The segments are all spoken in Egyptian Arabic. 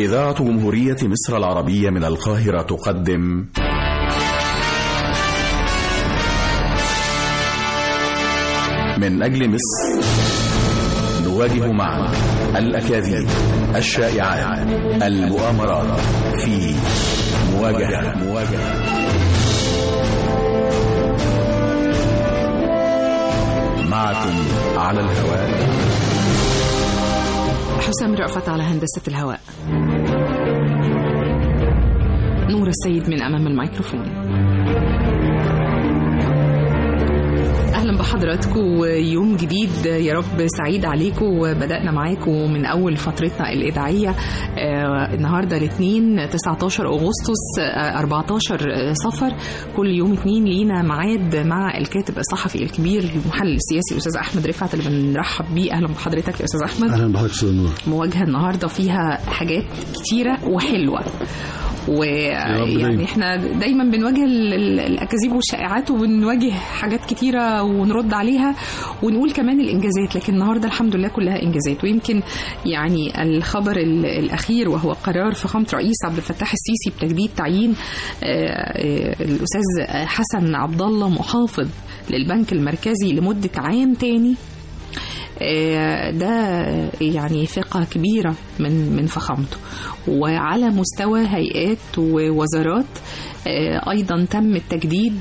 إذاعة جمهورية مصر العربية من القاهرة تقدم من أجل مصر نواجه معا الأكاذيب الشائعات المؤامرات في مواجهة مواجهة معكم على الهواء حسام رأفت على هندسة الهواء نور السيد من أمام الميكروفون اهلا بحضراتكم يوم جديد يا رب سعيد عليكم بدانا معاكم من اول فترتنا الاذاعيه آه النهارده الاثنين 19 اغسطس آه 14 صفر كل يوم اثنين لينا ميعاد مع الكاتب الصحفي الكبير المحلل السياسي الاستاذ احمد رفعت اللي بنرحب بيه اهلا بحضرتك يا استاذ احمد اهلا بحضرتك استاذ نور مواجهه النهارده فيها حاجات كتيره وحلوه ويعني احنا دايما بنواجه الاكاذيب والشائعات وبنواجه حاجات كتيره ونرد عليها ونقول كمان الانجازات لكن النهارده الحمد لله كلها انجازات ويمكن يعني الخبر الاخير وهو قرار فخامه رئيس عبد الفتاح السيسي بتجديد تعيين الاستاذ حسن عبد الله محافظ للبنك المركزي لمده عام تاني ده يعني ثقة كبيرة من من فخامته وعلى مستوى هيئات ووزارات أيضا تم التجديد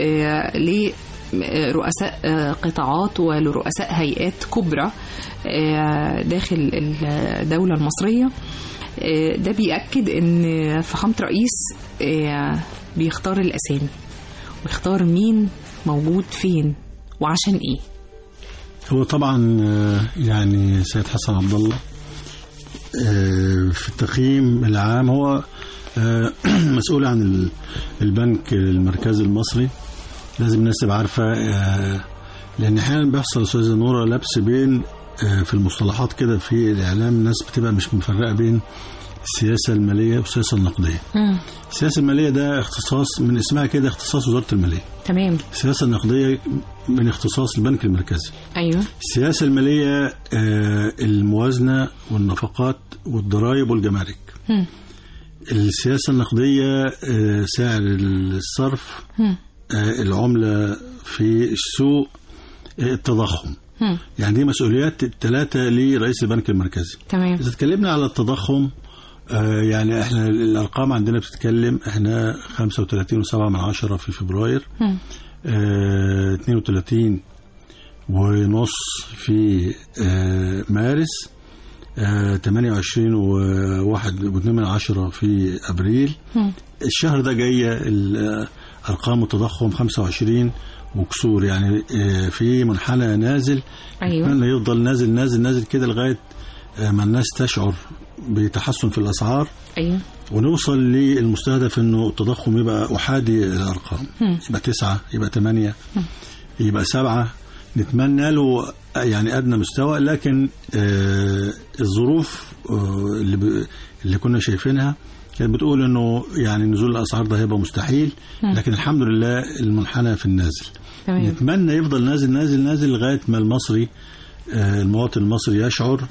لرؤساء قطاعات ولرؤساء هيئات كبرى داخل الدولة المصرية ده بيأكد ان فخامة رئيس بيختار الأسامي ويختار مين موجود فين وعشان ايه هو طبعا يعني سيد حسن عبد الله في التقييم العام هو مسؤول عن البنك المركزي المصري لازم الناس تبقى عارفه لان احيانا بيحصل استاذه نوره لبس بين في المصطلحات كده في الاعلام الناس بتبقى مش مفرقه بين السياسه الماليه والسياسه النقديه. مم. السياسه الماليه ده اختصاص من اسمها كده اختصاص وزاره الماليه. تمام. السياسه النقديه من اختصاص البنك المركزي. ايوه. السياسه الماليه آه الموازنه والنفقات والضرائب والجمارك. مم. السياسه النقديه آه سعر الصرف آه العمله في السوق التضخم. يعني دي مسؤوليات الثلاثة لرئيس البنك المركزي تمام إذا اتكلمنا على التضخم آه يعني احنا الأرقام عندنا بتتكلم احنا 35 و7 من عشرة في فبراير آه 32 ونص في آه مارس آه 28 وواحد واثنين من عشرة في أبريل م. الشهر ده جاية أرقام التضخم 25 وكسور يعني في منحنى نازل ايوه نتمنى يفضل نازل نازل نازل كده لغايه ما الناس تشعر بتحسن في الاسعار ايوه ونوصل للمستهدف انه التضخم يبقى احادي الارقام هم. يبقى تسعة يبقى ثمانية يبقى سبعة نتمنى له يعني ادنى مستوى لكن آه الظروف آه اللي ب... اللي كنا شايفينها كانت بتقول انه يعني نزول الاسعار ده هيبقى مستحيل لكن الحمد لله المنحنى في النازل تمام. نتمنى يفضل نازل نازل نازل لغايه ما المصري آه المواطن المصري يشعر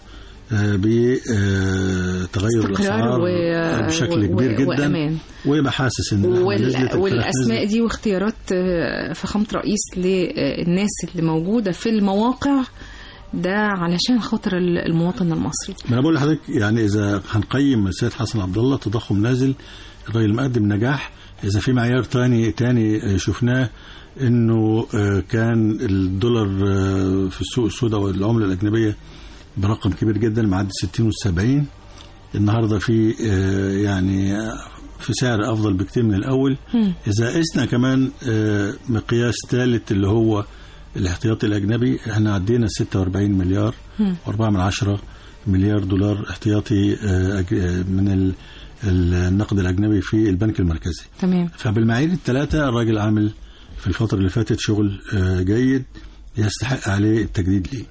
بتغير الاسعار و... بشكل كبير جدا وأمان. ويبقى حاسس ان وال... والاسماء دي واختيارات فخامه رئيس للناس اللي موجوده في المواقع ده علشان خاطر المواطن المصري ما انا بقول لحضرتك يعني اذا هنقيم السيد حسن عبد الله تضخم نازل الراجل مقدم نجاح اذا في معيار تاني تاني شفناه انه كان الدولار في السوق السوداء والعمله الاجنبيه برقم كبير جدا معدي 60 وال 70 النهارده في يعني في سعر افضل بكتير من الاول اذا قسنا كمان مقياس ثالث اللي هو الاحتياطي الاجنبي احنا عدينا 46 مليار و4 من عشرة مليار دولار احتياطي من النقد الاجنبي في البنك المركزي تمام فبالمعايير الثلاثه الراجل عامل في الفتره اللي فاتت شغل جيد يستحق عليه التجديد ليه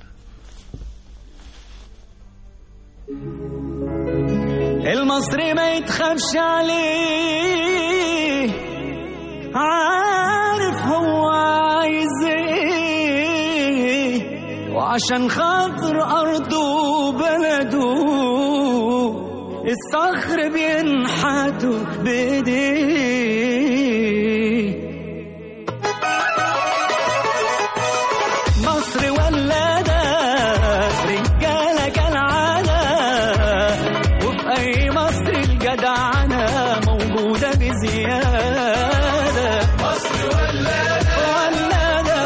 المصري ما يتخافش عليه عارف هو عايز ايه وعشان خاطر ارضه وبلده الصخر بينحتوا بايديه مصر ولادة رجالة كالعادة وفي أي مصر الجدعنة موجودة بزيادة مصر ولادة ولادة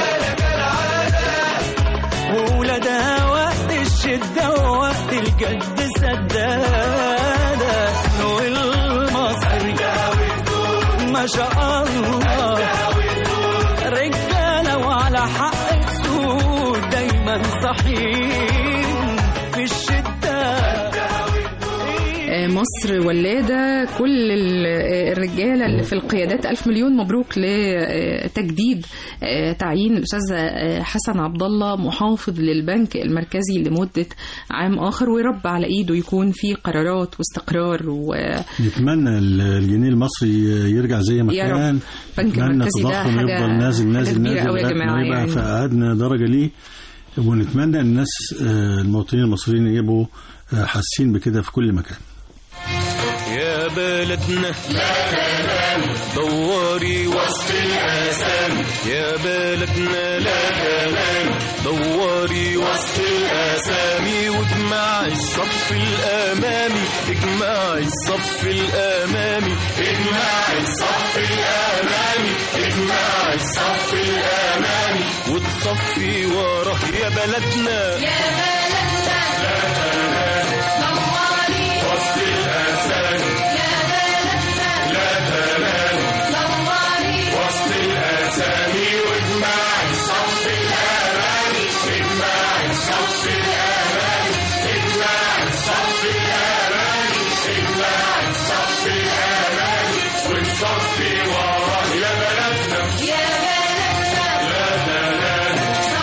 وولادها وقت الشدة ووقت الجد سدادة والمصري ما شاء الله رجالة وعلى حق السود دايما صحيين في الشدة آه، مصر ولادة كل ال- آه، الرجالة اللي في القيادات ألف مليون مبروك لتجديد آه، تعيين الأستاذ آه، حسن عبد الله محافظ للبنك المركزي لمدة عام آخر ويرب على إيده يكون في قرارات واستقرار و نتمنى ال- الجنيه المصري يرجع زي ما يا رب. كان البنك نتمنى المركزي ده التضخم حاجة- يفضل نازل حاجة نازل كبيرة نازل أوي يا لغاية جماعة ما يبقى يعني. في أدنى درجة ليه ونتمنى الناس آه، المواطنين المصريين يبقوا آه، حاسين بكده في كل مكان يا بلدنا لا تنام دوري وصف الآثام يا بلدنا لا تنام دوري وصف الآثام واجمع الصف الأمامي اجمع الصف الأمامي اجمع الصف الأمامي اجمع الصف الأمامي وتصفي وراه يا بلدنا وسط الأسامي وسط الأسامي واجمع الصف الأمامي اجمع الصف الأمامي اجمع الصف الأمامي اجمع الصف الأمامي ونصفي وراه يا بلدنا لا تنام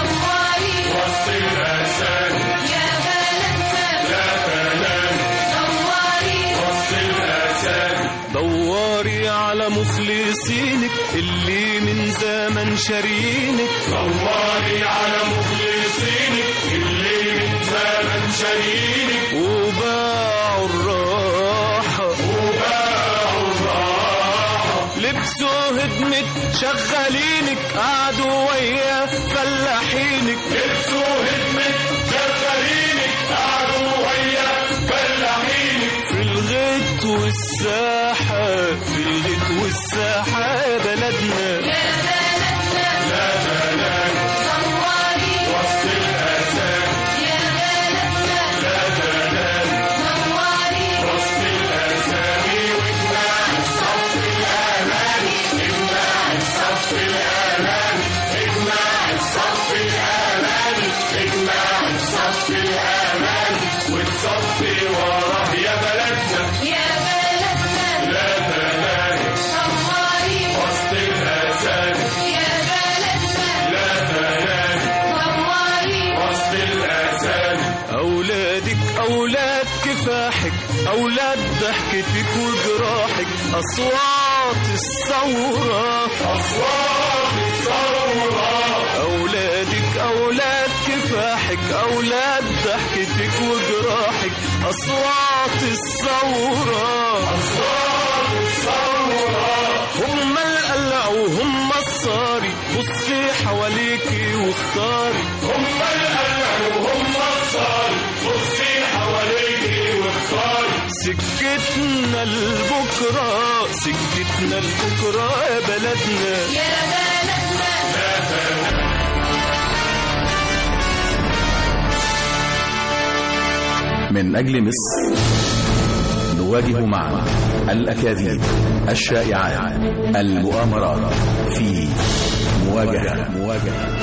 وسط الأسامي لا تنام وسط الأسامي دوري على مخلصينك اللي من زمن شارينك دوري على مخلصينك اللي من زمن شارينك وباعوا الراحة وباعوا الراحة لبسوا هدمة شغالينك قعدوا ويا فلاحينك لبسوا هدمة شغالينك قعدوا ويا فلاحينك في الغيط والساحة في الغيط والساحة يا بلدنا لا تنام وسط الأسام لا تنام وسط الأسامي واجمع الصف الأمامي اجمع الصف الأمامي اجمع الصف الأمامي اجمع الصف الأمامي وتصفي وراه يا بلدنا لا تنام وسط الأسامي لا تنام وسط الأسامي أولادك أولاد كفاحك أولاد ضحكتك وجراحك أصوات الثورة أصوات الثورة أولادك أولاد كفاحك أولاد ضحكتك وجراحك أصوات الثورة أصوات الثورة هم القلع وهم الصاري بصي حواليكي واختاري هم القلع وهم الصاري بصي حواليكي واختاري سكتنا لبكرة سكتنا لبكرة يا بلدنا من أجل مصر نواجه معا الأكاذيب الشائعات المؤامرات في مواجهة مواجهة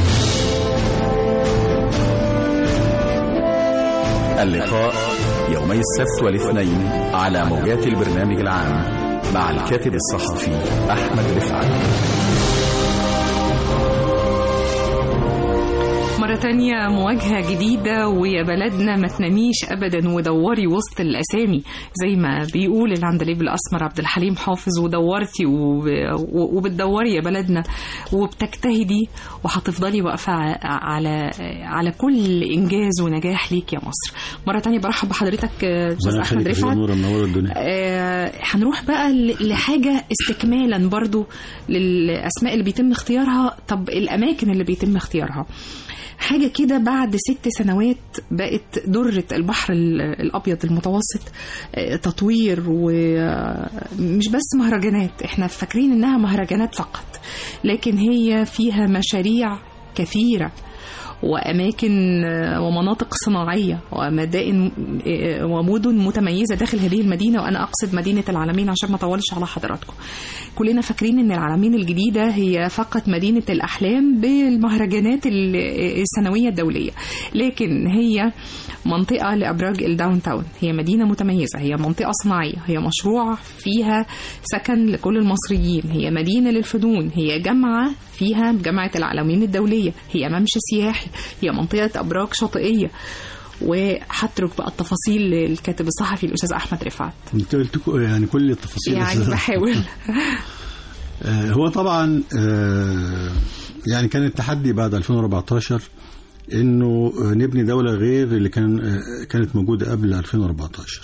اللقاء يومي السبت والاثنين على موجات البرنامج العام مع الكاتب الصحفي أحمد رفعت مرة تانية مواجهة جديدة ويا بلدنا ما تناميش أبدا ودوري وسط الأسامي زي ما بيقول العندليب الأسمر عبد الحليم حافظ ودورتي وب- و- وبتدوري يا بلدنا وبتجتهدي وهتفضلي واقفة ع- على على كل إنجاز ونجاح ليك يا مصر مرة تانية برحب بحضرتك آه، أستاذ ربنا أحمد يخليك يا رفعت نورة منورة الدنيا آه، هنروح بقى ل- لحاجة استكمالا برضو للأسماء اللي بيتم اختيارها طب الأماكن اللي بيتم اختيارها حاجة كده بعد ست سنوات بقت درة البحر ال- الأبيض المتوسط آه، تطوير ومش بس مهرجانات احنا فاكرين انها مهرجانات فقط لكن هي فيها مشاريع كثيرة وأماكن آه، ومناطق صناعية ومدائن آه، ومدن متميزة داخل هذه المدينة وأنا أقصد مدينة العالمين عشان ما أطولش على حضراتكم كلنا فاكرين أن العالمين الجديدة هي فقط مدينة الأحلام بالمهرجانات ال- السنوية الدولية لكن هي منطقة لأبراج الداون تاون هي مدينة متميزة هي منطقة صناعية هي مشروع فيها سكن لكل المصريين هي مدينة للفنون هي جامعة فيها جامعة العالمين الدولية هي ممشى سياحي هي منطقة أبراج شاطئية وهترك بقى التفاصيل للكاتب الصحفي الأستاذ أحمد رفعت انت قلت كو- يعني كل التفاصيل يعني بحاول آه، هو طبعا آه، يعني كان التحدي بعد 2014 انه آه، نبني دوله غير اللي كان آه، كانت موجوده قبل 2014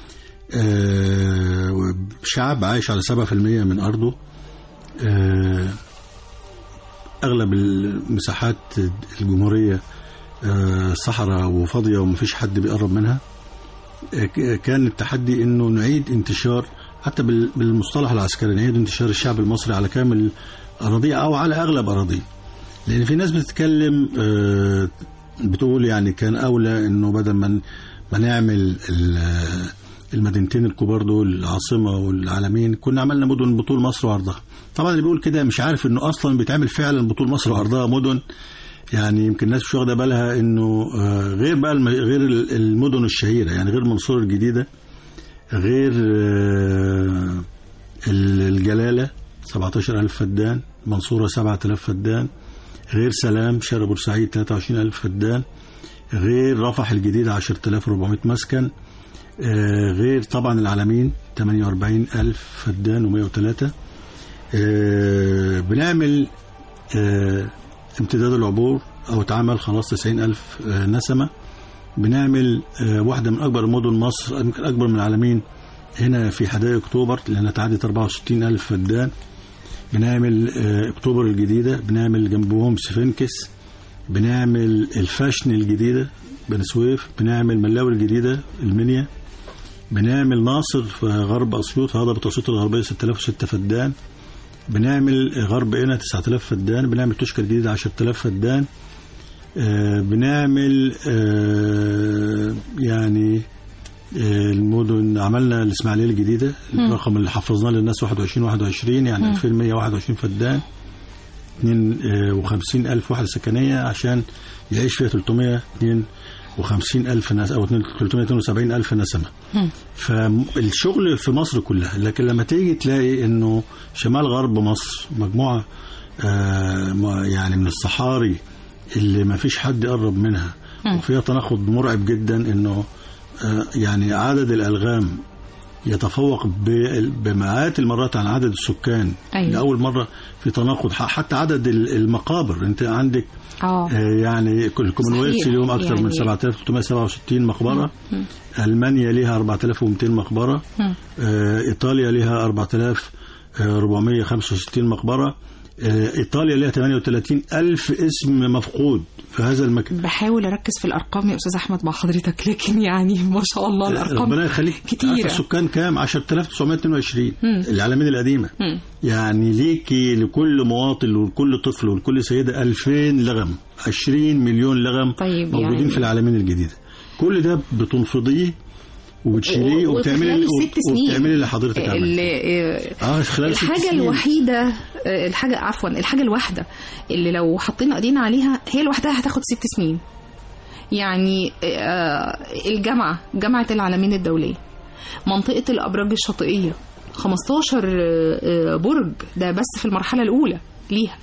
آه، شعب عايش على 7% من ارضه آه، اغلب المساحات الجمهوريه آه، صحراء وفاضيه ومفيش حد بيقرب منها آه، ك- كان التحدي انه نعيد انتشار حتى بال- بالمصطلح العسكري نعيد انتشار الشعب المصري على كامل اراضيه او على اغلب اراضيه لان في ناس بتتكلم آه، بتقول يعني كان اولى انه بدل ما ن- ما نعمل ال- المدينتين الكبار دول العاصمه والعالمين كنا عملنا مدن بطول مصر وعرضها طبعا اللي بيقول كده مش عارف انه اصلا بيتعمل فعلا بطول مصر وعرضها مدن يعني يمكن الناس مش واخده بالها انه آه، غير بقى الم- غير ال- المدن الشهيره يعني غير منصور الجديده غير آه، ال- الجلاله 17000 فدان منصوره 7000 فدان غير سلام شارع بورسعيد 23000 فدان غير رفح الجديد 10400 مسكن آه، غير طبعا العالمين 48000 فدان و103 بنعمل آه، امتداد العبور او اتعمل خلاص 90000 آه، نسمه بنعمل آه، واحده من اكبر مدن مصر يمكن اكبر من العالمين هنا في حدائق اكتوبر لانها تعدت 64000 فدان بنعمل آه، اكتوبر الجديده بنعمل جنبهم سفنكس بنعمل الفاشن الجديده بني سويف بنعمل ملاوي الجديده المنيا بنعمل ناصر في غرب اسيوط هضبه اسيوط الغربيه 6006 فدان بنعمل غرب قنا 9000 فدان بنعمل توشكا الجديده 10000 فدان آه، بنعمل آه، يعني آه، المدن عملنا الاسماعيليه الجديده الرقم اللي حفظناه للناس 21 21 يعني 2121 فدان 52 ألف وحدة سكنية عشان يعيش فيها 352 ألف ناس أو 372 ألف نسمة فالشغل في مصر كلها لكن لما تيجي تلاقي إنه شمال غرب مصر مجموعة آه ما- يعني من الصحاري اللي ما فيش حد يقرب منها وفيها تناقض مرعب جدا إنه آه يعني عدد الألغام يتفوق ب- بمئات المرات عن عدد السكان أيوة. لأول مرة في تناقض ح- حتى عدد ال- المقابر انت عندك اه آه، يعني كل كومنولث صحيح. اليوم اكثر من يعني- 7367 مقبره المانيا ليها 4200 مقبره آه، ايطاليا ليها 4465 مقبره آه، ايطاليا ليها 38 الف اسم مفقود في هذا المكان بحاول اركز في الارقام يا استاذ احمد مع حضرتك لكن يعني ما شاء الله الارقام ربنا يخليك عارفة كتيره السكان كام 10922 مم. العالمين القديمه مم. يعني ليكي لكل مواطن ولكل طفل ولكل سيده 2000 لغم 20 مليون لغم طيب موجودين يعني- في العالمين الجديده كل ده بتنفضيه وبتشيليه و- وبتعملي وخلال ست سنين وبتعملي اللي حضرتك عملتيه اللي اه خلال ست الحاجة سنين. الوحيدة آه، الحاجة عفوا الحاجة الواحدة اللي لو حطينا ايدينا عليها هي لوحدها هتاخد ست سنين يعني آه، الجامعة جامعة العالمين الدولية منطقة الأبراج الشاطئية 15 آه، آه، برج ده بس في المرحلة الأولى ليها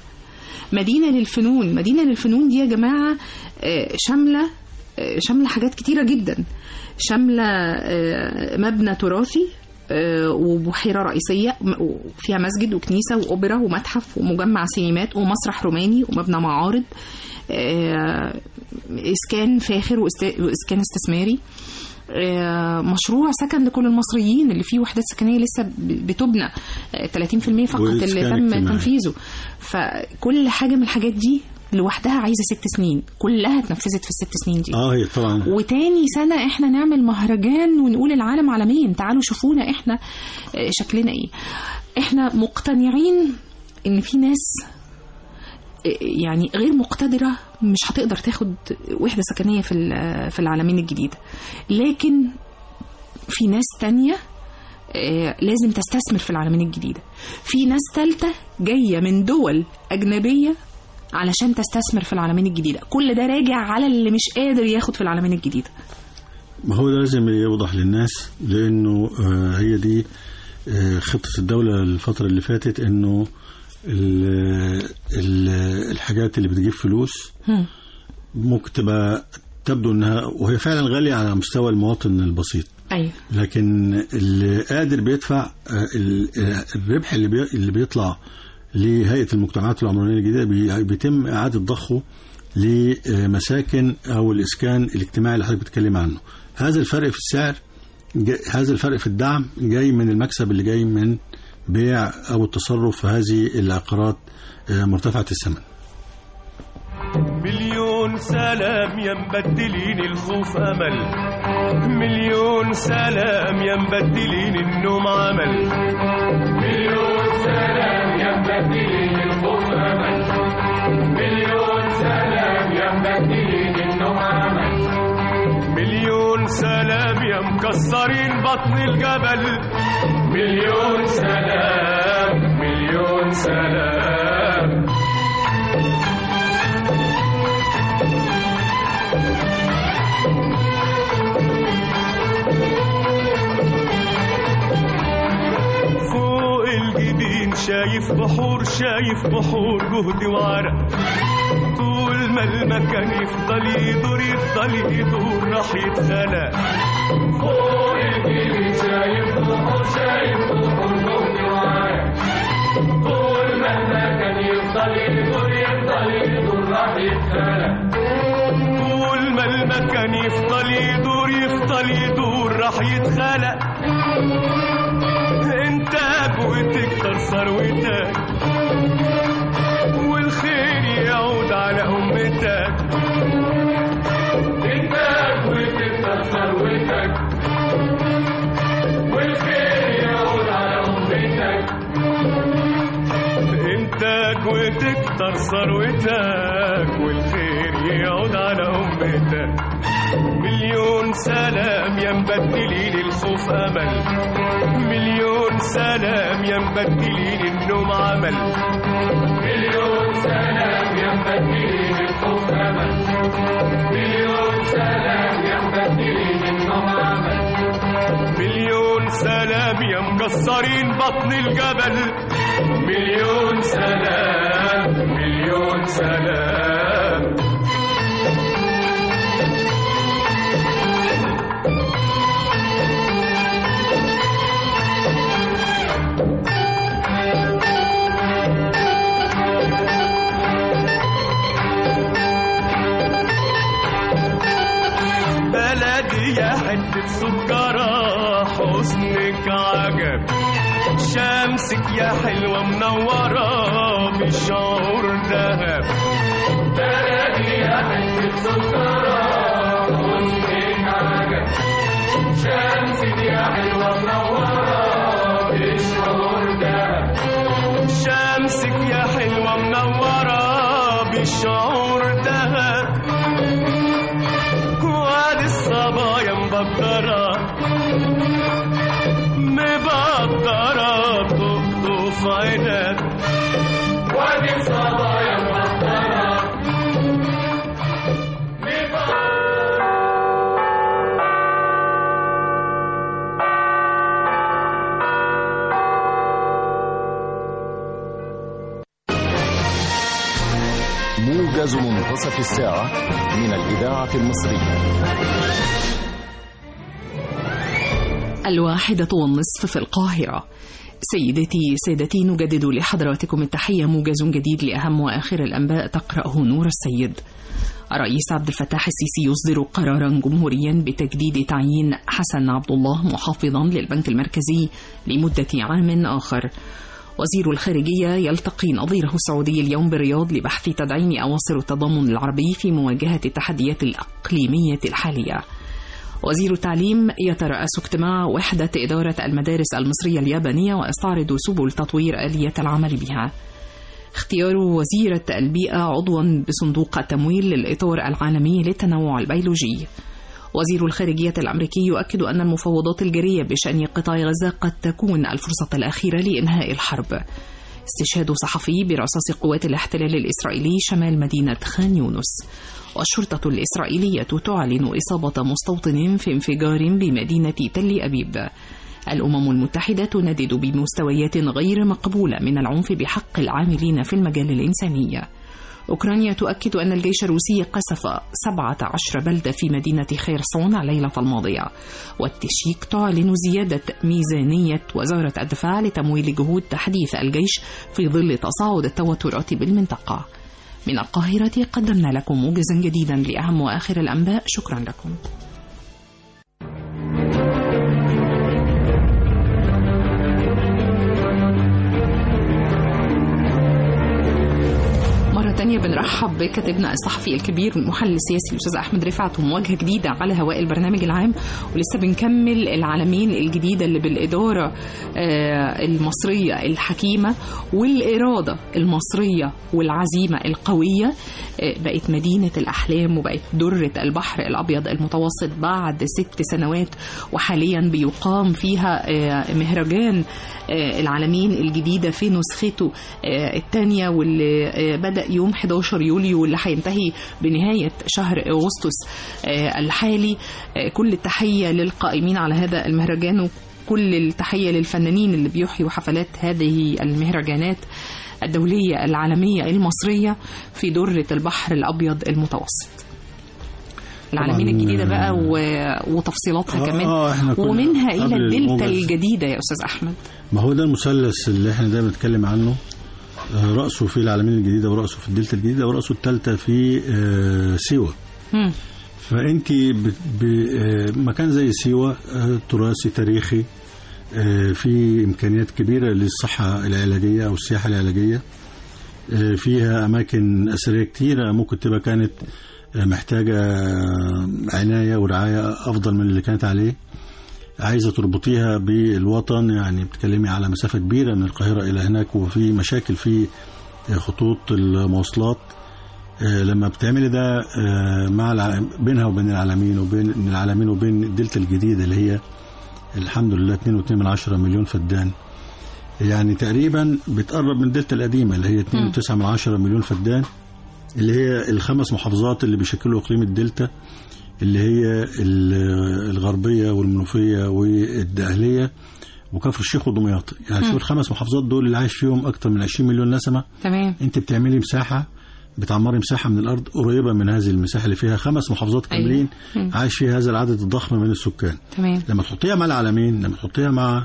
مدينة للفنون مدينة للفنون دي يا جماعة آه، شاملة آه، شاملة حاجات كتيرة جدا شاملة آه، مبنى تراثي آه، وبحيرة رئيسية م- وفيها مسجد وكنيسة وأوبرا ومتحف ومجمع سينمات ومسرح روماني ومبنى معارض آه، إسكان فاخر واست- وإسكان استثماري آه، مشروع سكن لكل المصريين اللي فيه وحدات سكنيه لسه ب- بتبنى آه، 30% فقط اللي وإسكان تم اجتماعي. تنفيذه فكل حاجه من الحاجات دي لوحدها عايزه ست سنين كلها اتنفذت في الست سنين دي اه هي طبعا وتاني سنة احنا نعمل مهرجان ونقول العالم عالمين تعالوا شوفونا احنا آه، شكلنا ايه احنا مقتنعين ان في ناس آه، يعني غير مقتدرة مش هتقدر تاخد وحدة سكنية في ال- في العالمين الجديدة لكن في ناس تانية آه، لازم تستثمر في العالمين الجديدة في ناس تالتة جاية من دول أجنبية علشان تستثمر في العالمين الجديدة كل ده راجع على اللي مش قادر ياخد في العالمين الجديدة ما هو ده لازم يوضح للناس لانه آه، هي دي آه، خطه الدوله الفتره اللي فاتت انه ال- ال- الحاجات اللي بتجيب فلوس هم. ممكن تبقى تبدو انها وهي فعلا غاليه على مستوى المواطن البسيط أيوة لكن اللي قادر بيدفع آه، ال- آه، الربح اللي بي- اللي بيطلع لهيئه المجتمعات العمرانيه الجديده بي- بيتم اعاده ضخه لمساكن او الاسكان الاجتماعي اللي حضرتك بتتكلم عنه هذا الفرق في السعر جا- هذا الفرق في الدعم جاي من المكسب اللي جاي من بيع او التصرف في هذه العقارات آه، مرتفعه الثمن مليون سلام يا مبدلين الخوف امل مليون سلام يا مبدلين النوم عمل مليون سلام يا مبدلين الخوف امل مليون سلام يا مبدلين النوم عمل مليون سلام يا مكسرين بطن الجبل مليون سلام مليون سلام فوق الجبين شايف بحور شايف بحور جهد وعرق طول ما المكان يفضل يدور يفضل يدور راح يتخلق فوق الجبين شايف بحور شايف بحور جهد وعرق طول ما المكان يفضل يدور يفضل يدور راح يتخلق طول ما المكان يفضل يدور يفضل يدور راح يتخلق انت وتكتر ثروتك والخير يعود على امتك انت وتكتر ثروتك والخير يعود على امتك انتاج وتكتر ثروتك والخير يعود على امتك مليون سلام يا مبدلين الخوف امل مليون سلام يا مبدلين النوم عمل مليون سلام يا مبدلين الخوف امل مليون سلام يا مبدلين النوم عمل مليون سلام يا مكسرين بطن الجبل مليون سلام مليون سلام بلدي يا حتة سكرة حسنك عجب شمسك يا حلوة منورة بشعور دهب بلدي يا حتة سكرة حسنك عجب شمسك يا حلوة منورة بشعور دهب شمسك يا حلوة منورة بشعور دهب وادي الصبايا مبكرة مبكرة تقطف عينك وادي الصبايا مبكرة موجز منتصف الساعة من الإذاعة المصرية الواحدة والنصف في القاهرة سيدتي سادتي نجدد لحضراتكم التحية موجز جديد لأهم وآخر الأنباء تقرأه نور السيد الرئيس عبد الفتاح السيسي يصدر قرارا جمهوريا بتجديد تعيين حسن عبد الله محافظا للبنك المركزي لمدة عام آخر وزير الخارجية يلتقي نظيره السعودي اليوم بالرياض لبحث تدعيم أواصر التضامن العربي في مواجهة التحديات الإقليمية الحالية وزير التعليم يترأس اجتماع وحدة إدارة المدارس المصرية اليابانية ويستعرض سبل تطوير آلية العمل بها اختيار وزيرة البيئة عضوا بصندوق التمويل للإطار العالمي للتنوع البيولوجي وزير الخارجية الأمريكي يؤكد أن المفاوضات الجارية بشأن قطاع غزة قد تكون الفرصة الأخيرة لإنهاء الحرب استشهاد صحفي برصاص قوات الاحتلال الإسرائيلي شمال مدينة خان يونس والشرطة الإسرائيلية تعلن إصابة مستوطن في انفجار بمدينة تل أبيب الأمم المتحدة تندد بمستويات غير مقبولة من العنف بحق العاملين في المجال الإنساني أوكرانيا تؤكد أن الجيش الروسي قصف 17 بلدة في مدينة خيرسون الليلة الماضية والتشيك تعلن زيادة ميزانية وزارة الدفاع لتمويل جهود تحديث الجيش في ظل تصاعد التوترات بالمنطقة من القاهرة قدمنا لكم موجزا جديدا لأهم وآخر الأنباء شكرا لكم مرة تانية بنرحب بكاتبنا الصحفي الكبير والمحلل السياسي الأستاذ أحمد رفعت ومواجهة جديدة على هواء البرنامج العام ولسه بنكمل العالمين الجديدة اللي بالإدارة آه، المصرية الحكيمة والإرادة المصرية والعزيمة القوية آه، بقت مدينة الأحلام وبقت درة البحر الأبيض المتوسط بعد ست سنوات وحاليا بيقام فيها آه، مهرجان آه، العالمين الجديدة في نسخته آه، الثانية واللي آه، بدأ يوم 11 يوليو واللي هينتهي بنهاية شهر أغسطس آه، الحالي آه، كل التحية للقائمين على هذا المهرجان وكل التحية للفنانين اللي بيحيوا حفلات هذه المهرجانات الدولية العالمية المصرية في درة البحر الأبيض المتوسط العالمين طبعاً، الجديدة بقى آه، و... وتفصيلاتها آه، كمان آه، إحنا كنا ومنها إلى قبل الدلتا الموجز. الجديدة يا أستاذ أحمد ما هو ده المثلث اللي احنا دايما بنتكلم عنه آه، رأسه في العالمين الجديدة ورأسه في الدلتا الجديدة ورأسه الثالثة في آه، سيوة مم. فأنت ب- ب- آه، مكان زي سيوة آه، تراثي تاريخي آه، في إمكانيات كبيرة للصحة العلاجية أو السياحة العلاجية آه، فيها أماكن أثرية كتيرة ممكن تبقى كانت آه، محتاجة آه، عناية ورعاية أفضل من اللي كانت عليه عايزة تربطيها بالوطن يعني بتكلمي على مسافة كبيرة من القاهرة إلى هناك وفي مشاكل في خطوط المواصلات آه، لما بتعملي ده آه، مع الع... بينها وبين العالمين وبين العالمين وبين الدلتا الجديدة اللي هي الحمد لله 2.2 من عشرة مليون فدان يعني تقريبا بتقرب من الدلتا القديمة اللي هي 2.9 من عشرة مليون فدان اللي هي الخمس محافظات اللي بيشكلوا اقليم الدلتا اللي هي ال- الغربيه والمنوفيه والدقهليه وكفر الشيخ ودمياط يعني شوف الخمس محافظات دول اللي عايش فيهم اكتر من 20 مليون نسمه تمام انت بتعملي مساحه بتعمري مساحه من الارض قريبه من هذه المساحه اللي فيها خمس محافظات أيوة. كاملين مم. عايش فيها هذا العدد الضخم من السكان تمام لما تحطيها مع العالمين لما تحطيها مع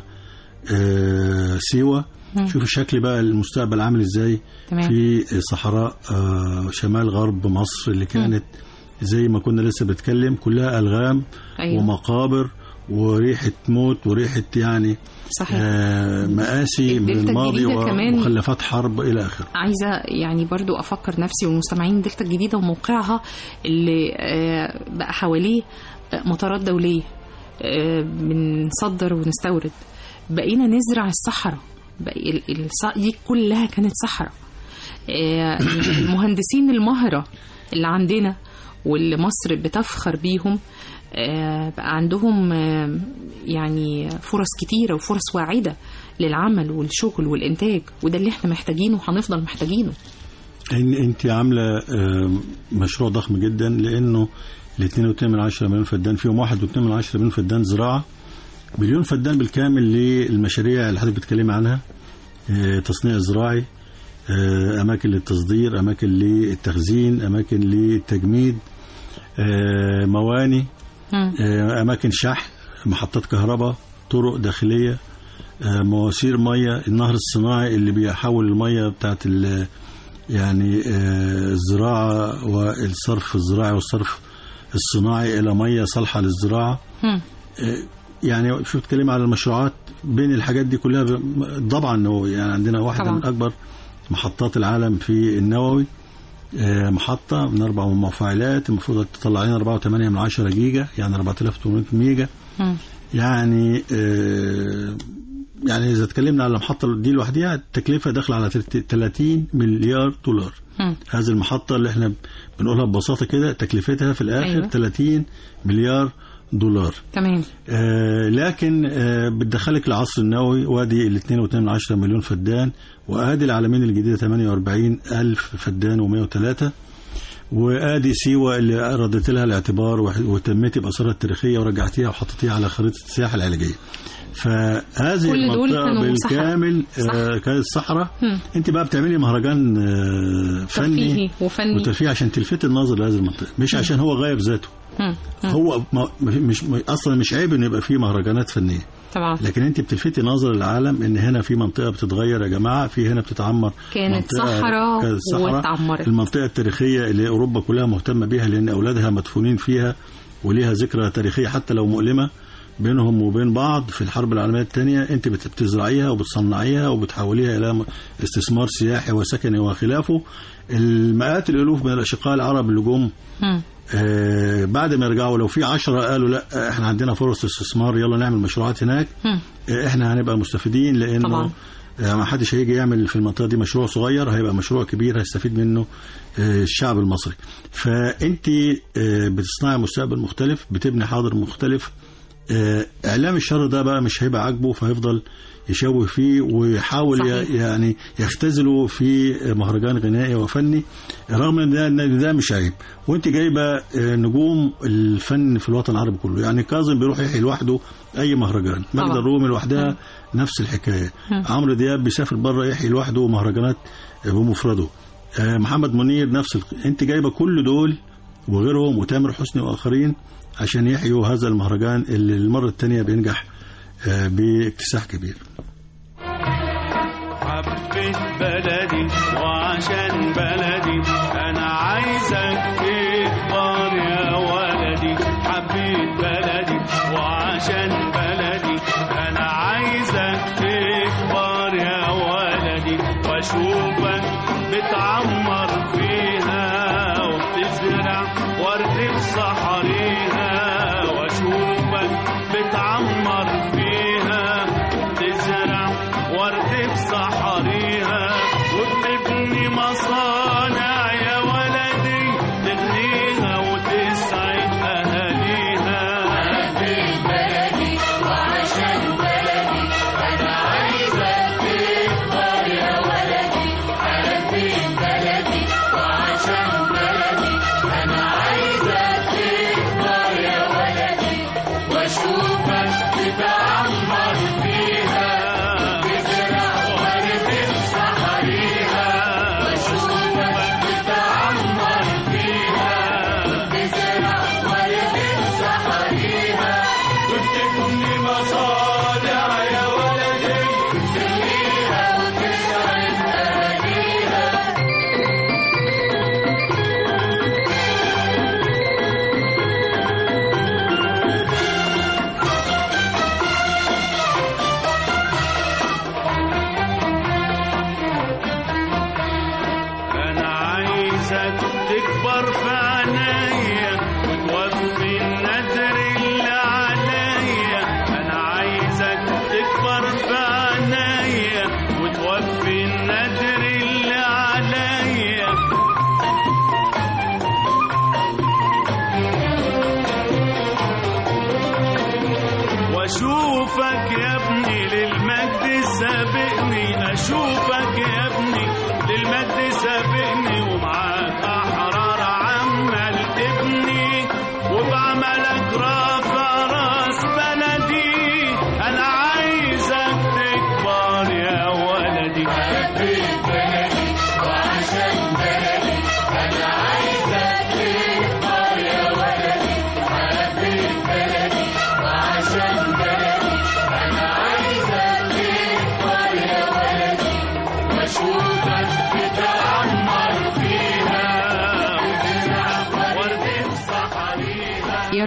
آه سيوه مم. شوف الشكل بقى المستقبل عامل ازاي تمام في صحراء آه، شمال غرب مصر اللي كانت زي ما كنا لسه بنتكلم كلها ألغام أيوة. ومقابر وريحة موت وريحة يعني صحيح آه، مآسي من الدلتا الماضي الجديدة كمان- ومخلفات حرب إلى آخره عايزة يعني برضو أفكر نفسي والمستمعين دلتا الجديدة وموقعها اللي آه، بقى حواليه آه، مطارات دولية آه، بنصدر ونستورد بقينا نزرع الصحراء بقي ال- الص- دي كلها كانت صحراء آه، المهندسين المهرة اللي عندنا واللي مصر بتفخر بيهم آه، بقى عندهم آه، يعني فرص كتيرة وفرص واعدة للعمل والشغل والإنتاج وده اللي احنا محتاجينه وهنفضل محتاجينه إن أنت عاملة آه، مشروع ضخم جدا لأنه ال 2.2 من عشرة مليون فدان فيهم 1.2 من عشرة مليون فدان زراعة مليون فدان بالكامل للمشاريع اللي حضرتك بتتكلمي عنها آه، تصنيع زراعي آه، أماكن للتصدير أماكن للتخزين أماكن للتجميد آه، مواني مم. آه، أماكن شحن محطات كهرباء طرق داخلية آه، مواسير مية النهر الصناعي اللي بيحول المية بتاعت ال- يعني آه، الزراعة والصرف الزراعي والصرف الصناعي إلى مية صالحة للزراعة مم. آه، يعني شو تكلم على المشروعات بين الحاجات دي كلها ب- طبعا هو يعني عندنا واحدة طبعاً. من أكبر محطات العالم في النووي آه، محطة من أربع مفاعلات المفروض تطلع لنا 4.8 من 10 جيجا يعني 4800 ميجا مم. يعني آه، يعني إذا اتكلمنا على المحطة دي لوحدها التكلفة داخلة على 30 مليار دولار مم. هذه المحطة اللي احنا بنقولها ببساطة كده تكلفتها في الآخر أيوة. 30 مليار دولار تمام آه لكن آه بتدخلك العصر النووي وادي ال 2.2 مليون فدان وادي العالمين الجديده 48 الف فدان و103 وادي سيوه اللي ردت لها الاعتبار وح- واهتميتي باثارها التاريخيه ورجعتيها وحطيتيها على خريطه السياحه العلاجيه. فهذه كل دول المنطقه كانوا بالكامل صحراء. آه كانت صحراء مم. انت بقى بتعملي مهرجان آه فني ترفيهي وفني وترفيه عشان تلفت النظر لهذه المنطقه مش عشان هو غايب ذاته مم. مم. هو ما مش اصلا مش عيب ان يبقى فيه مهرجانات فنيه طبعا لكن انت بتلفتي نظر العالم ان هنا في منطقه بتتغير يا جماعه في هنا بتتعمر كانت منطقة- صحراء كانت صحراء. واتعمرت. المنطقه التاريخيه اللي اوروبا كلها مهتمه بيها لان اولادها مدفونين فيها وليها ذكرى تاريخيه حتى لو مؤلمه بينهم وبين بعض في الحرب العالميه الثانيه انت بت- بتزرعيها وبتصنعيها وبتحوليها الى م- استثمار سياحي وسكني وخلافه المئات الالوف من الاشقاء العرب اللي جم مم. آه، بعد ما يرجعوا لو في عشرة قالوا لا احنا عندنا فرص استثمار يلا نعمل مشروعات هناك مم. آه، احنا هنبقى مستفيدين لانه طبعا. آه، ما حدش هيجي يعمل في المنطقه دي مشروع صغير هيبقى مشروع كبير هيستفيد منه آه، الشعب المصري فانت آه، بتصنعي مستقبل مختلف بتبني حاضر مختلف آه، اعلام الشر ده بقى مش هيبقى عاجبه فهيفضل يشوه فيه ويحاول صحيح. ي- يعني يختزله في مهرجان غنائي وفني رغم ان ده, إن ده مش عيب وانت جايبه آه، نجوم الفن في الوطن العربي كله يعني كاظم بيروح يحيي لوحده اي مهرجان ماجدة طبعا. الرومي لوحدها نفس الحكايه عمرو دياب بيسافر بره يحيي لوحده مهرجانات آه، بمفرده آه، محمد منير نفس ال... انت جايبه كل دول وغيرهم وتامر حسني واخرين عشان يحيوا هذا المهرجان اللي المره الثانيه بينجح آه، باكتساح كبير حبيت بلدي وعشان بلدي انا عايزك تكبر يا ولدي حبيت بلدي وعشان بلدي انا عايزك تكبر يا ولدي واشوفك بتعمر فيها وبتزرع ورد في صحريها واشوفك بتعمر فيها تزرع ورد في صحريها وبتبني مصانع يا ولدي تغنيها وتسعد اهاليها وبتبني مصانع يا ولدي انا عايزك تكبر في عينيا وتوفي النذر اللي عليا انا عايزك تكبر في عينيا وتوفي النذر اللي عليا واشوفك يا ابني للمجد سابقني اشوفك يا ابني للمجد سابقني ومعاك احرار عمال تبني وبعملك رافع راس بلدي انا عايزك تكبر يا ولدي حبيت بلدي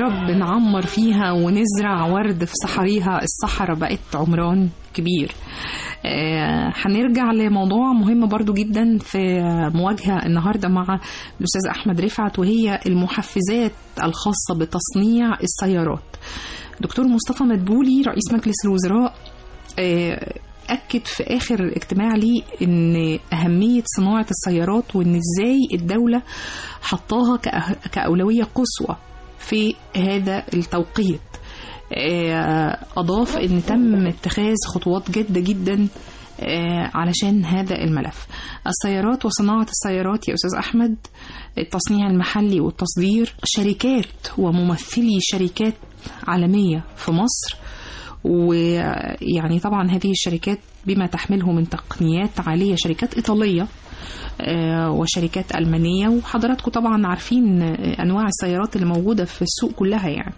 بنعمر فيها ونزرع ورد في صحاريها الصحراء بقت عمران كبير آه، هنرجع لموضوع مهم برضو جدا في مواجهة النهاردة مع الأستاذ أحمد رفعت وهي المحفزات الخاصة بتصنيع السيارات دكتور مصطفى مدبولي رئيس مجلس الوزراء آه، أكد في آخر اجتماع ليه إن أهمية صناعة السيارات وإن إزاي الدولة حطاها كأه- كأولوية قصوى في هذا التوقيت آه، أضاف إن تم اتخاذ خطوات جادة جدا آه، علشان هذا الملف السيارات وصناعة السيارات يا أستاذ أحمد التصنيع المحلي والتصدير شركات وممثلي شركات عالمية في مصر ويعني طبعا هذه الشركات بما تحمله من تقنيات عالية شركات إيطالية آه، وشركات ألمانية وحضراتكم طبعا عارفين آه، أنواع السيارات اللي موجودة في السوق كلها يعني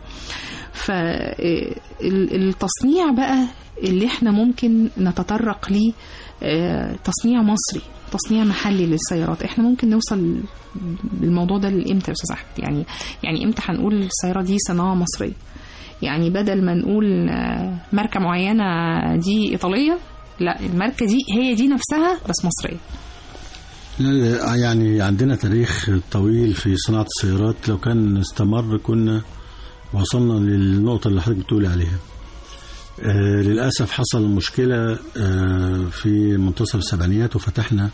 فالتصنيع بقى اللي احنا ممكن نتطرق ليه آه، تصنيع مصري تصنيع محلي للسيارات احنا ممكن نوصل بالموضوع ده لامتى يا استاذ احمد يعني يعني امتى هنقول السياره دي صناعه مصريه يعني بدل ما نقول آه، ماركه معينه دي ايطاليه لا الماركه دي هي دي نفسها بس مصريه لا، يعني عندنا تاريخ طويل في صناعة السيارات لو كان استمر كنا وصلنا للنقطة اللي حضرتك بتقولي عليها آه للأسف حصل مشكلة آه في منتصف السبعينيات وفتحنا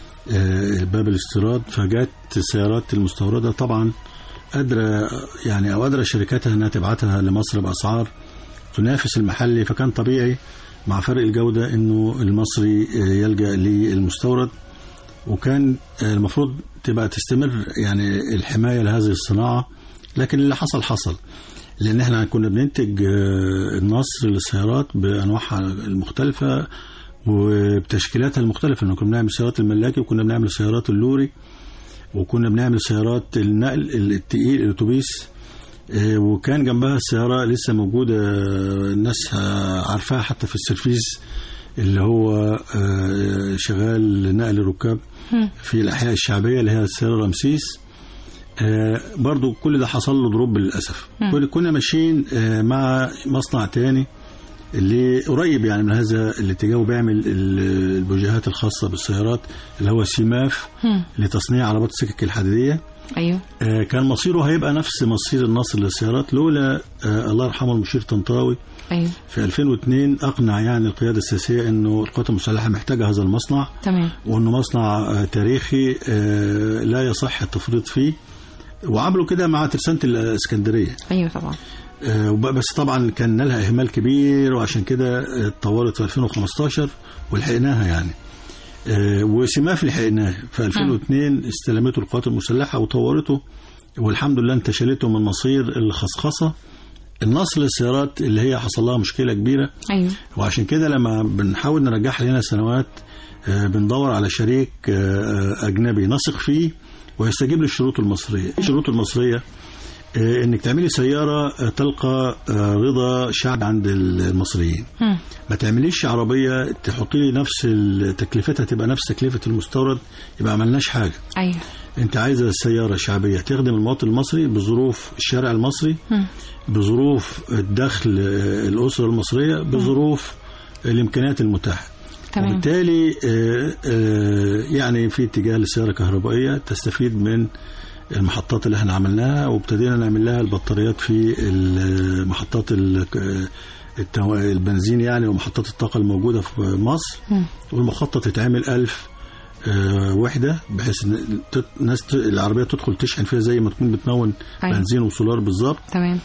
آه باب الاستيراد فجت السيارات المستوردة طبعا قادرة يعني أو قادرة شركاتها أنها تبعتها لمصر بأسعار تنافس المحلي فكان طبيعي مع فرق الجودة أنه المصري آه، يلجأ للمستورد وكان المفروض تبقى تستمر يعني الحمايه لهذه الصناعه لكن اللي حصل حصل لان احنا كنا بننتج آه، النصر للسيارات بانواعها المختلفه وبتشكيلاتها المختلفه لأن كنا بنعمل سيارات الملاكي وكنا بنعمل سيارات اللوري وكنا بنعمل سيارات النقل التقيل الاتوبيس آه، وكان جنبها السياره لسه موجوده آه، الناس آه، عارفاها حتى في السيرفيس اللي هو آه، شغال نقل الركاب في الأحياء الشعبية اللي هي السيارة رمسيس آه، برضو كل ده حصل له دروب للأسف كل- كنا ماشيين آه، مع مصنع تاني اللي قريب يعني من هذا الاتجاه وبيعمل ال- البوجيهات الخاصة بالسيارات اللي هو سيماف لتصنيع عربات السكك الحديدية ايوه آه، كان مصيره هيبقى نفس مصير النصر للسيارات لولا آه، الله يرحمه المشير طنطاوي ايوه في 2002 أقنع يعني القيادة السياسية أنه القوات المسلحة محتاجة هذا المصنع تمام وانه مصنع آه، تاريخي آه، لا يصح التفريط فيه وعملوا كده مع ترسانة الاسكندريه ايوه طبعا آه، وب- بس طبعا كان لها اهمال كبير وعشان كده آه، اتطورت في 2015 ولحقناها يعني آه، وسماف لحقناه في 2002 استلمته القوات المسلحه وطورته والحمد لله انتشلته من مصير الخصخصه النصر للسيارات اللي هي حصل لها مشكله كبيره ايوه وعشان كده لما بنحاول نرجعها لنا سنوات آه، بندور على شريك آه، أجنبي نثق فيه ويستجيب للشروط المصرية الشروط المصرية آه، انك تعملي سيارة آه، تلقى آه، رضا شعب عند المصريين هم. ما تعمليش عربية تحطي لي نفس ال- تكلفتها تبقى نفس تكلفة المستورد يبقى عملناش حاجة ايوه انت عايزة سيارة شعبية تخدم المواطن المصري بظروف الشارع المصري هم. بظروف الدخل آه، الأسرة المصرية بظروف الإمكانيات المتاحة تمام وبالتالي آه، آه، يعني في اتجاه للسيارة الكهربائية تستفيد من المحطات اللي احنا عملناها وابتدينا نعمل لها البطاريات في المحطات ال- التو- البنزين يعني ومحطات الطاقة الموجودة في مصر مم. والمخطط يتعمل ألف آه، وحدة بحيث ان تت- الناس ت- العربية تدخل تشحن فيها زي ما تكون بتمون أيوة. بنزين وسولار بالظبط تمام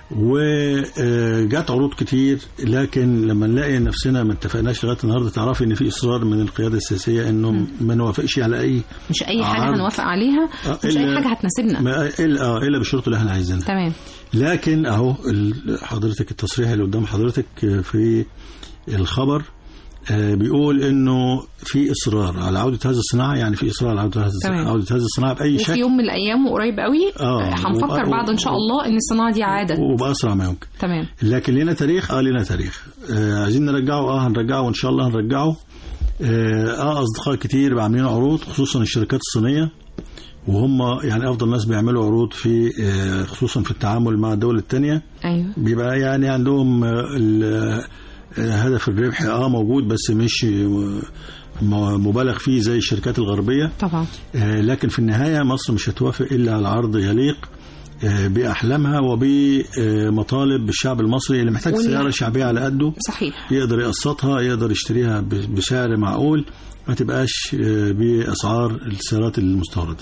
وجات عروض كتير لكن لما نلاقي نفسنا ما اتفقناش لغايه النهارده تعرفي ان في اصرار من القياده السياسيه انه ما نوافقش على اي مش اي حاجه عرض. هنوافق عليها آه، مش اي إلا- حاجه هتناسبنا ما الا اه الا بالشروط اللي احنا عايزينها تمام لكن اهو ال- حضرتك التصريح اللي قدام حضرتك في الخبر آه، بيقول انه في اصرار على عوده هذه الصناعه يعني في اصرار على عوده هذه تمام. عوده هذه الصناعه باي وفي شكل يوم من الايام وقريب قوي آه، هنفكر و- بعد ان شاء الله ان الصناعه دي عاده وباسرع ما يمكن تمام لكن لنا تاريخ اه لنا تاريخ آه عايزين نرجعه اه هنرجعه وان شاء الله هنرجعه اه, آه اصدقاء كتير عاملين عروض خصوصا الشركات الصينيه وهم يعني افضل ناس بيعملوا عروض في آه، خصوصا في التعامل مع الدول الثانيه ايوه بيبقى يعني عندهم آه، ال- آه، هدف الربح اه موجود بس مش آه، م- مبالغ فيه زي الشركات الغربيه طبعا آه، لكن في النهايه مصر مش هتوافق الا على عرض يليق آه، باحلامها وبمطالب الشعب المصري اللي محتاج واللي- سياره شعبيه على قده صحيح يقدر يقسطها يقدر يشتريها ب- بسعر معقول ما تبقاش آه، باسعار السيارات المستورده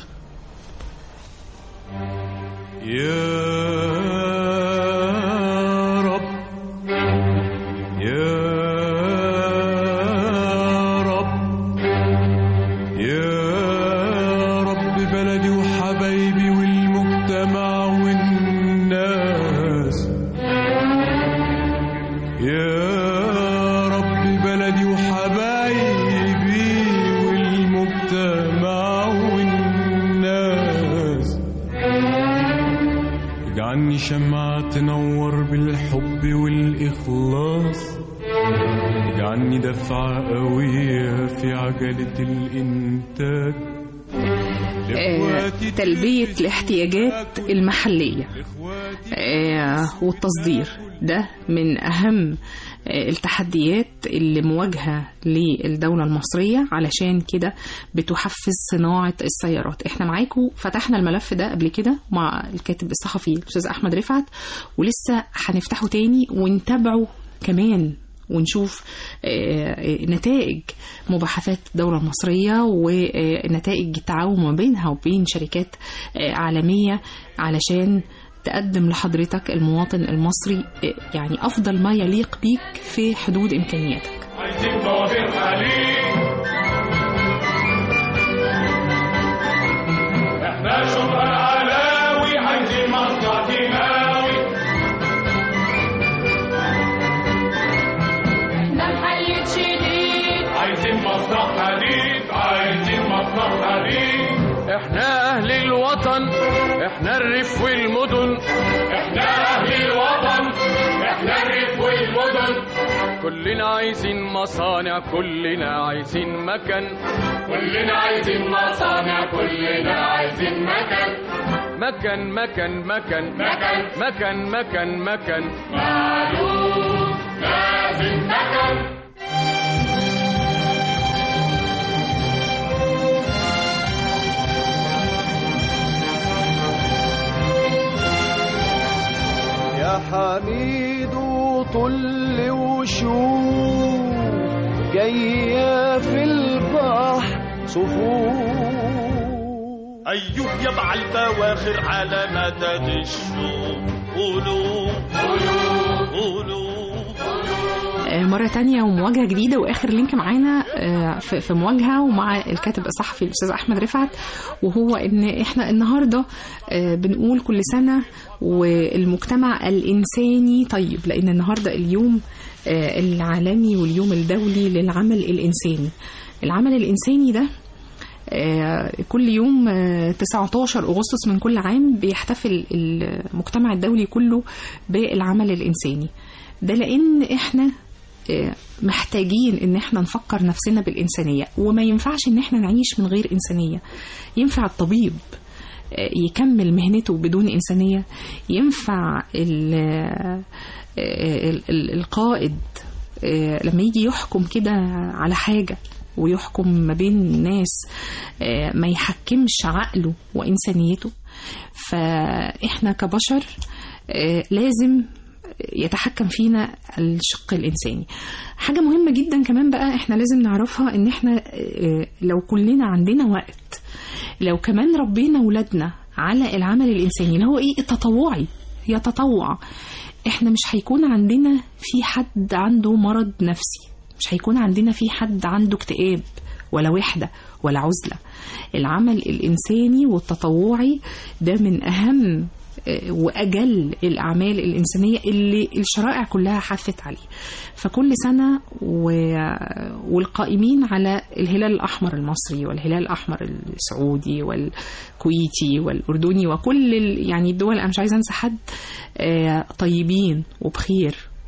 يا رب يا رب يا رب بلدي وحبايبي والمجتمع والناس يا رب بلدي وحبايبي والمجتمع والناس اجعلني شمعة تنور بالحب والإخلاص اجعلني دفعة قوية في عجلة الإنتاج آه، تلبية الاحتياجات المحلية آه، والتصدير ده من أهم آه، التحديات اللي مواجهة للدولة المصرية علشان كده بتحفز صناعة السيارات احنا معاكم فتحنا الملف ده قبل كده مع الكاتب الصحفي الأستاذ أحمد رفعت ولسه هنفتحه تاني ونتابعه كمان ونشوف آه، آه، نتائج مباحثات الدولة المصرية ونتائج التعاون ما بينها وبين شركات آه، عالمية علشان تقدم لحضرتك المواطن المصري آه، يعني أفضل ما يليق بيك في حدود إمكانياتك عايزين طوابير حليب احنا شبرا علاوي عايزين مصنع كيماوي احنا محل شديد عايزين مصنع حديد عايزين مصنع حديد احنا اهل الوطن احنا الريف والمدن احنا اهل الوطن احنا الريف والمدن كلنا عايزين مصانع كلنا عايزين مكان كلنا عايزين مصانع كلنا عايزين مكان مكان مكان مكان مكان مكان مكان مكان معلوم لازم مكان يا حميد طل وشوف جاية في البحر صفوف أيوه يبع البواخر على مدد الشوق قولوا قولوا قولوا آه، مرة تانية ومواجهة جديدة وآخر لينك معانا آه، في في مواجهة ومع الكاتب الصحفي الأستاذ أحمد رفعت وهو إن إحنا النهاردة آه، بنقول كل سنة والمجتمع الإنساني طيب لأن النهاردة اليوم آه، العالمي واليوم الدولي للعمل الإنساني العمل الإنساني ده آه، كل يوم آه، 19 أغسطس من كل عام بيحتفل المجتمع الدولي كله بالعمل الإنساني ده لأن إحنا آه، محتاجين ان احنا نفكر نفسنا بالإنسانية وما ينفعش ان احنا نعيش من غير إنسانية ينفع الطبيب آه، يكمل مهنته بدون إنسانية ينفع ال- آه، ال- ال- القائد آه، لما يجي يحكم كده على حاجة ويحكم ما بين ناس آه، ما يحكمش عقله وإنسانيته فإحنا كبشر آه، لازم يتحكم فينا الشق الإنساني حاجة مهمة جدا كمان بقى احنا لازم نعرفها ان احنا آه، لو كلنا عندنا وقت لو كمان ربينا ولادنا على العمل الإنساني اللي هو ايه التطوعي يتطوع احنا مش هيكون عندنا في حد عنده مرض نفسي مش هيكون عندنا في حد عنده اكتئاب ولا وحدة ولا عزلة العمل الإنساني والتطوعي ده من أهم آه، وأجل الأعمال الإنسانية اللي الشرائع كلها حثت عليه فكل سنة و- والقائمين على الهلال الأحمر المصري والهلال الأحمر السعودي والكويتي والأردني وكل ال- يعني الدول أنا مش عايزة أنسى حد آه، طيبين وبخير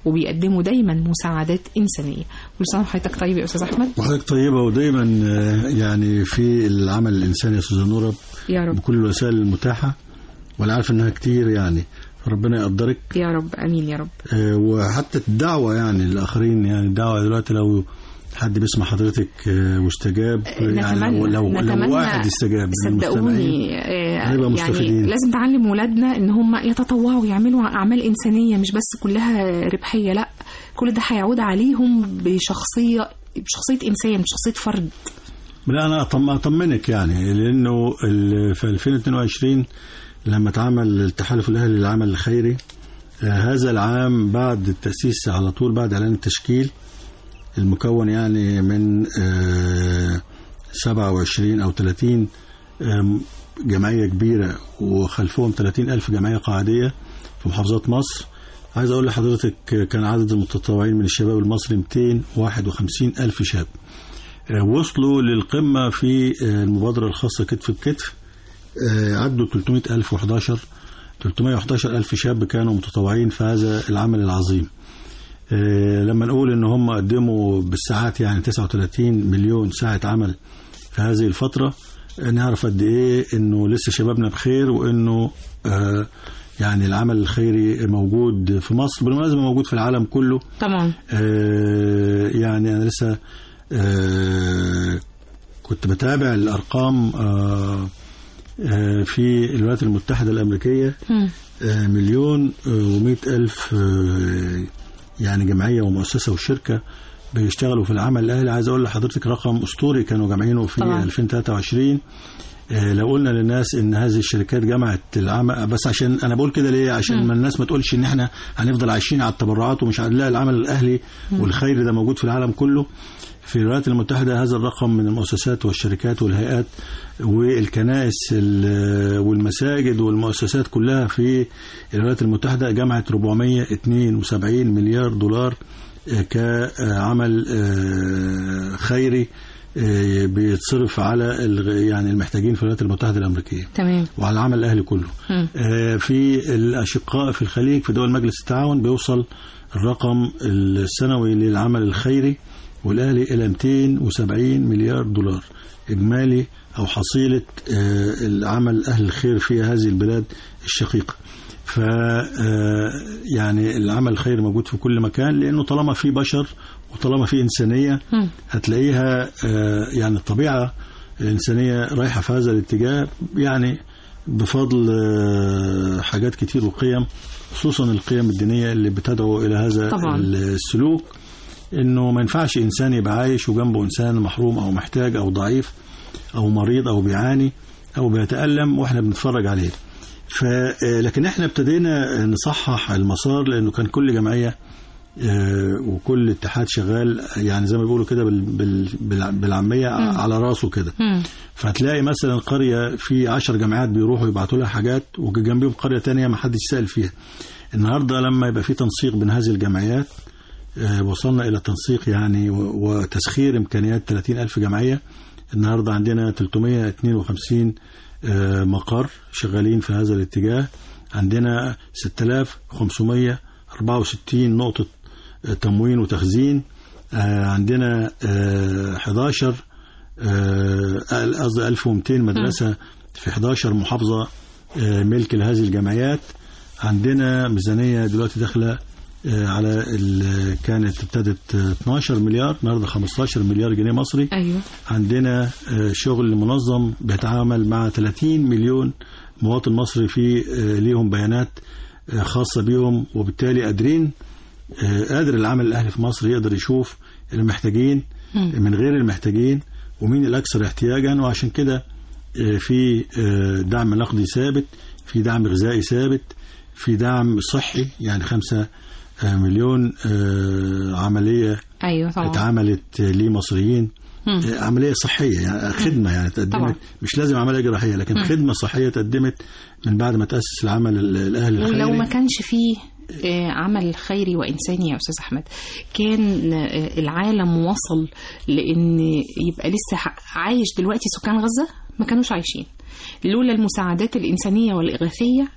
وبيقدموا دايما مساعدات إنسانية كل سنة وحضرتك طيب يا أستاذ أحمد وحضرتك طيبة ودايما آه، يعني في العمل الإنساني يا أستاذة نورة يا رب بكل الوسائل المتاحة وأنا عارف إنها كتير يعني ربنا يقدرك يا رب أمين يا رب آه، وحتى الدعوة يعني الآخرين يعني الدعوة دلوقتي لو حد بيسمع حضرتك آه، واستجاب يعني نتمنى لو, لو, نتمنى لو واحد استجاب من المستمعين صدقوني آه، هنبقى يعني مستفيدين. لازم تعلم ولادنا ان هم يتطوعوا يعملوا اعمال انسانيه مش بس كلها ربحيه لا كل ده هيعود عليهم بشخصيه بشخصيه انسان بشخصيه فرد لا انا أطم- اطمنك يعني لانه ال- في 2022 لما اتعمل التحالف الاهلي للعمل الخيري آه، هذا العام بعد التاسيس على طول بعد اعلان التشكيل المكون يعني من آه، 27 او 30 آم، جمعيه كبيره وخلفهم 30 الف جمعيه قاعديه في محافظات مصر عايز اقول لحضرتك آه، كان عدد المتطوعين من الشباب المصري 251 الف شاب آه، وصلوا للقمة في آه، المبادرة الخاصة كتف بكتف آه، عدوا 300 ألف و11 311 ألف شاب كانوا متطوعين في هذا العمل العظيم آه، لما نقول ان هم قدموا بالساعات يعني 39 مليون ساعة عمل في هذه الفترة آه، نعرف قد ايه انه لسه شبابنا بخير وانه آه، يعني العمل الخيري موجود في مصر بالمناسبة موجود في العالم كله طبعا آه، يعني انا لسه آه، كنت بتابع الارقام آه، آه، في الولايات المتحده الامريكيه مم. آه، مليون ومئة ألف آه، يعني جمعية ومؤسسة وشركة بيشتغلوا في العمل الأهلي عايز أقول لحضرتك رقم أسطوري كانوا جامعينه في طبعا. 2023 آه، لو قلنا للناس ان هذه الشركات جمعت العمل بس عشان انا بقول كده ليه عشان مم. ما الناس ما تقولش ان احنا هنفضل عايشين على التبرعات ومش عاد- لا العمل الاهلي والخير ده موجود في العالم كله في الولايات المتحدة هذا الرقم من المؤسسات والشركات والهيئات والكنائس ال- والمساجد والمؤسسات كلها في الولايات المتحدة جمعت 472 مليار دولار آه، كعمل آه، خيري آه، بيتصرف على الغ- يعني المحتاجين في الولايات المتحدة الأمريكية تمام وعلى العمل الأهلي كله مم. آه، في الأشقاء في الخليج في دول مجلس التعاون بيوصل الرقم السنوي للعمل الخيري والأهلي إلى 270 مليار دولار إجمالي أو حصيلة آه، العمل أهل الخير في هذه البلاد الشقيقة ف آه، يعني العمل الخيري موجود في كل مكان لأنه طالما في بشر وطالما في إنسانية مم. هتلاقيها آه، يعني الطبيعة الإنسانية رايحة في هذا الاتجاه يعني بفضل آه، حاجات كتير وقيم خصوصا القيم الدينية اللي بتدعو إلى هذا طبعاً. السلوك إنه ما ينفعش إنسان يبقى عايش وجنبه إنسان محروم أو محتاج أو ضعيف أو مريض أو بيعاني أو بيتألم وإحنا بنتفرج عليه ف آه، لكن إحنا ابتدينا نصحح المسار لأنه كان كل جمعية آه، وكل اتحاد شغال يعني زي ما بيقولوا كده بال- بال- بال- بالعامية على راسه كده مم. فتلاقي مثلا قرية في عشر جامعات بيروحوا يبعتوا لها حاجات وجنبيهم قرية تانية ما حدش سأل فيها النهاردة لما يبقى في تنسيق بين هذه الجمعيات آه، وصلنا إلى تنسيق يعني و- وتسخير إمكانيات 30 ألف جمعية النهاردة عندنا 352 آه، مقر شغالين في هذا الاتجاه عندنا 6564 نقطة آه، تموين وتخزين آه، عندنا آه، 11 آه، قصدي 1200 مدرسة في 11 محافظة آه، ملك لهذه الجمعيات عندنا ميزانية دلوقتي داخلة آه، على ال- كانت ابتدت آه، 12 مليار النهارده 15 مليار جنيه مصري ايوه عندنا آه، شغل منظم بيتعامل مع 30 مليون مواطن مصري في آه، ليهم بيانات آه، خاصة بيهم وبالتالي قادرين آه، قادر العمل الأهلي في مصر يقدر يشوف المحتاجين من غير المحتاجين ومين الأكثر احتياجا وعشان كده آه، في آه، دعم نقدي ثابت في دعم غذائي ثابت في دعم صحي يعني خمسة آه، مليون آه، عملية ايوه طبعا اتعملت لمصريين مم. آه، عمليه صحيه يعني خدمه يعني طبعا. تقدمت مش لازم عمليه جراحيه لكن خدمه صحيه تقدمت من بعد ما تاسس العمل ال- الاهلي الخيري ولو ما كانش فيه آه، عمل خيري وإنساني يا أستاذ أحمد كان آه، العالم وصل لأن يبقى لسه ح- عايش دلوقتي سكان غزة ما كانوش عايشين لولا المساعدات الإنسانية والإغاثية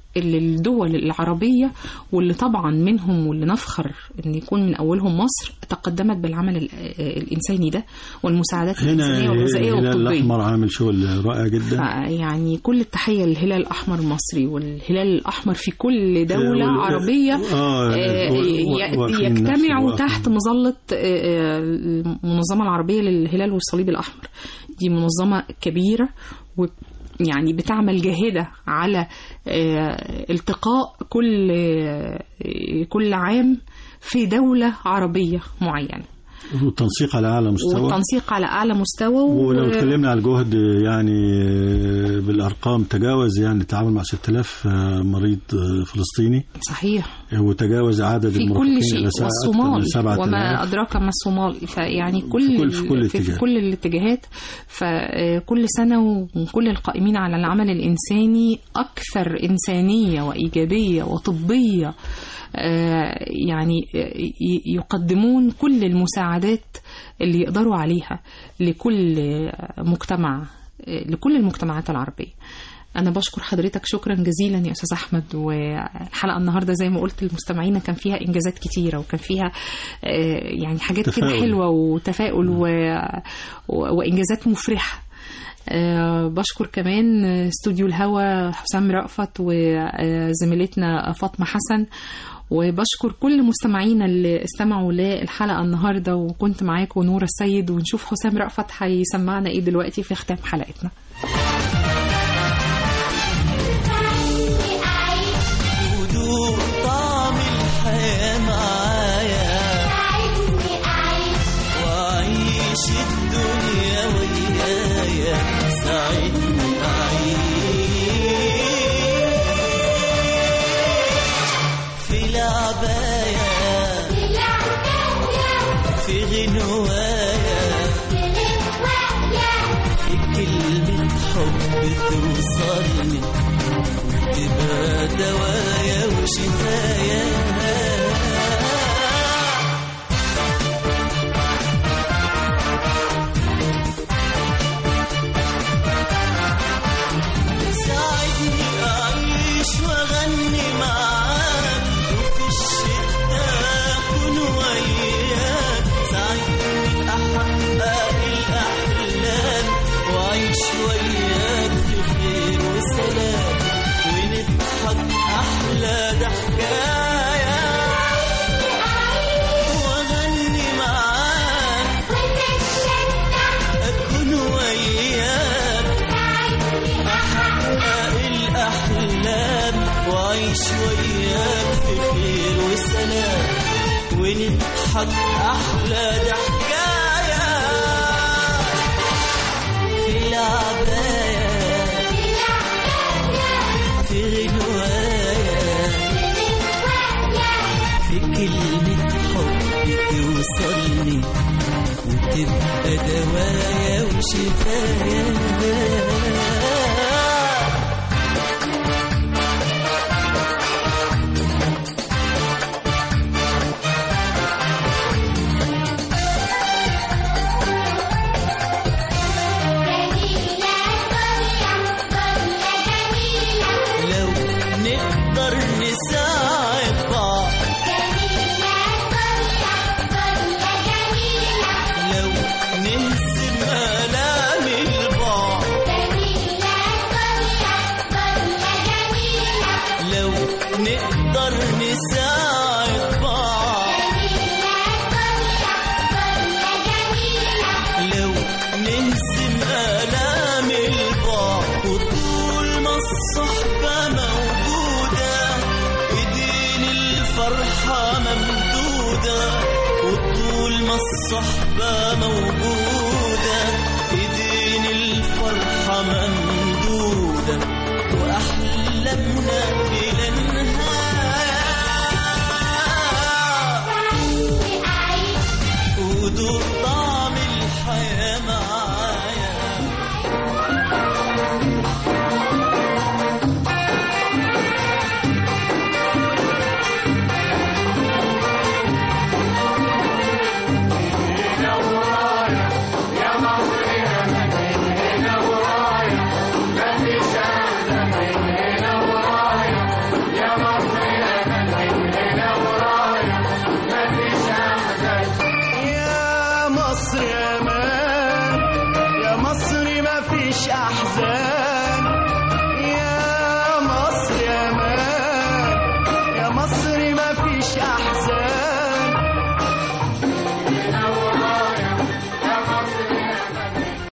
اللي الدول العربية واللي طبعا منهم واللي نفخر ان يكون من اولهم مصر تقدمت بالعمل ال- الانساني ده والمساعدات هنا الانسانيه والغذائيه الهلال والطبيه الأحمر عامل شغل رائع جدا يعني كل التحية للهلال الأحمر المصري والهلال الأحمر في كل دولة وال- عربية آه، آه، و- و- ي- واقفين نفس يجتمعوا الوقفة. تحت مظلة آه، المنظمة العربية للهلال والصليب الأحمر دي منظمة كبيرة و يعني بتعمل جاهدة على آه، التقاء كل آه، كل عام في دولة عربية معينة والتنسيق على أعلى مستوى والتنسيق على أعلى مستوى و- ولو اتكلمنا على الجهد يعني بالارقام تجاوز يعني التعامل مع 6000 مريض فلسطيني صحيح وتجاوز عدد في المرافقين كل شيء الى ساعة أكثر والصومال من 7000 وما أدراك ما الصومال فيعني كل في كل- في كل في, في اتجاه. كل الاتجاهات فكل سنة وكل القائمين على العمل الإنساني أكثر إنسانية وإيجابية وطبية آه، يعني آه، ي- يقدمون كل المساعدات اللي يقدروا عليها لكل مجتمع آه، لكل المجتمعات العربية أنا بشكر حضرتك شكرا جزيلا يا أستاذ أحمد والحلقة النهاردة زي ما قلت للمستمعين كان فيها إنجازات كتيرة وكان فيها آه، يعني حاجات كده تفاؤل. حلوة وتفاؤل و... و... وإنجازات مفرحة آه، بشكر كمان استوديو الهوا حسام رأفت وزميلتنا فاطمة حسن وبشكر كل مستمعينا اللي استمعوا للحلقة النهاردة وكنت معاكم نورة السيد ونشوف حسام رأفت هيسمعنا ايه دلوقتي في ختام حلقتنا ودوق طعم الحياة معايا وأعيش الدنيا ويايا ساعدني أعيش في العباية في غنوايا في كلمة حب توصلني تبقى دوايا وشفايا ساعدني أعيش وأغني معاك وفي الشدة أكون وياك ساعدني أحقق الأحلام وأعيش وياك في خير وسلام ونضحك أحلى ضحكايا وأغني معاك أكون وياك أحقق الأحلام وأعيش وياك في خير وسلام ونضحك أحلى ضحكايا في العباية في غنوايا في كلمة حب توصلني وتبقى دوايا وشفايا لو نقدر نساعد بعض لو نهزم آلام البعض لو نقدر نساعد بعض لو نهزم آلام البعض وطول ما الصحبة موجودة ايدين الفرحة ممدودة وطول ما الصحبة موجودة ايدين الفرحة ممدودة وأحلامنا إلى النهاية ودوق طعم الحياة معايا ياما